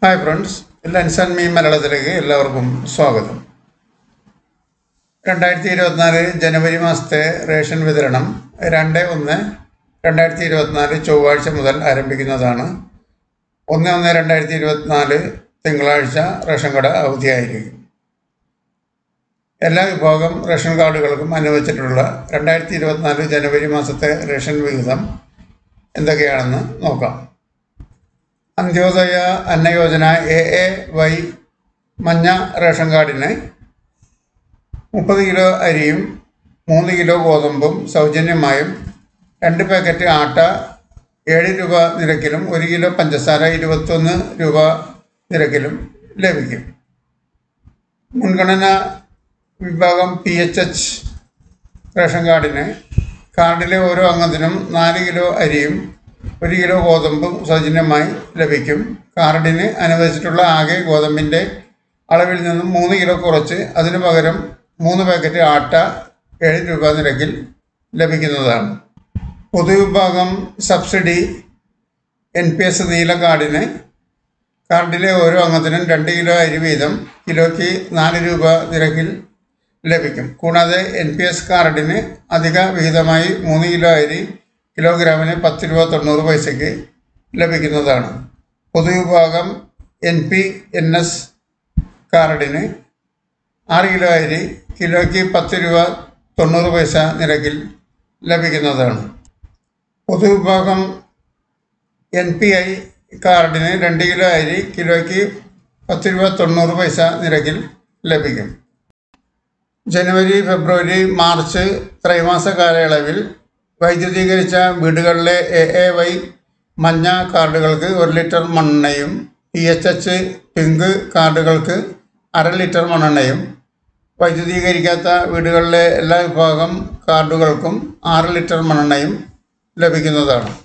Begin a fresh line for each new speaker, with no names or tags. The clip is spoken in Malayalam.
hi friends lens and me മലയാളത്തിലേക്ക് എല്ലാവർക്കും സ്വാഗതം രണ്ടായിരത്തി ഇരുപത്തിനാല് ജനുവരി മാസത്തെ റേഷൻ വിതരണം രണ്ട് ഒന്ന് രണ്ടായിരത്തി ഇരുപത്തിനാല് ചൊവ്വാഴ്ച മുതൽ ആരംഭിക്കുന്നതാണ് ഒന്ന് ഒന്ന് രണ്ടായിരത്തി ഇരുപത്തിനാല് തിങ്കളാഴ്ച റേഷൻ കട അവധിയായിരിക്കും എല്ലാ വിഭാഗം റേഷൻ കാർഡുകൾക്കും അനുവദിച്ചിട്ടുള്ള രണ്ടായിരത്തി ഇരുപത്തിനാല് ജനുവരി മാസത്തെ റേഷൻ വിഹിതം എന്തൊക്കെയാണെന്ന് നോക്കാം Antyodaya Annayojana A A Y മഞ്ഞ റേഷൻ കാർഡിന് മുപ്പത് കിലോ അരിയും മൂന്ന് കിലോ ഗോതമ്പും സൗജന്യമായും രണ്ട് പാക്കറ്റ് ആട്ട ഏഴ് രൂപ നിരക്കിലും ഒരു കിലോ പഞ്ചസാര ഇരുപത്തൊന്ന് രൂപ നിരക്കിലും ലഭിക്കും മുൻഗണന വിഭാഗം പി എച്ച് എച്ച് റേഷൻ കാർഡിന് കാർഡിലെ ഓരോ അംഗത്തിനും നാല് കിലോ അരിയും ഒരു കിലോ ഗോതമ്പും സൗജന്യമായി ലഭിക്കും കാർഡിന് അനുവദിച്ചിട്ടുള്ള ആകെ ഗോതമ്പിൻ്റെ അളവിൽ നിന്നും മൂന്ന് കിലോ കുറച്ച് അതിനു പകരം മൂന്ന് പാക്കറ്റ് ആട്ട ഏഴ് രൂപ നിരക്കിൽ ലഭിക്കുന്നതാണ് പൊതുവിഭാഗം സബ്സിഡി എൻ പി എസ് നീല കാർഡിന് കാർഡിലെ ഓരോ അംഗത്തിനും രണ്ട് കിലോ അരി വീതം കിലോയ്ക്ക് നാല് രൂപ നിരക്കിൽ ലഭിക്കും കൂടാതെ എൻ പി എസ് കാർഡിന് അധിക വിഹിതമായി മൂന്ന് കിലോ അരി കിലോഗ്രാമിന് പത്ത് രൂപ തൊണ്ണൂറ് പൈസയ്ക്ക് ലഭിക്കുന്നതാണ് പൊതുവിഭാഗം എൻ പി എൻ എസ് കാർഡിന് ആറ് കിലോ അരി കിലോയ്ക്ക് പത്ത് രൂപ തൊണ്ണൂറ് പൈസ നിരക്കിൽ ലഭിക്കുന്നതാണ് പൊതുവിഭാഗം എൻ പി ഐ കാർഡിന് രണ്ട് കിലോ അരി കിലോയ്ക്ക് പത്ത് രൂപ തൊണ്ണൂറ് പൈസ നിരക്കിൽ ലഭിക്കും ജനുവരി ഫെബ്രുവരി മാർച്ച് ത്രൈമാസ കാലയളവിൽ വൈദ്യുതീകരിച്ച വീടുകളിലെ എ എ വൈ മഞ്ഞ കാർഡുകൾക്ക് ഒരു ലിറ്റർ മണ്ണെണ്ണയും പി എച്ച് എച്ച് പിങ്ക് കാർഡുകൾക്ക് അര ലിറ്റർ മണ്ണെണ്ണയും വൈദ്യുതീകരിക്കാത്ത വീടുകളിലെ എല്ലാ വിഭാഗം കാർഡുകൾക്കും ആറ് ലിറ്റർ മണ്ണെണ്ണയും ലഭിക്കുന്നതാണ്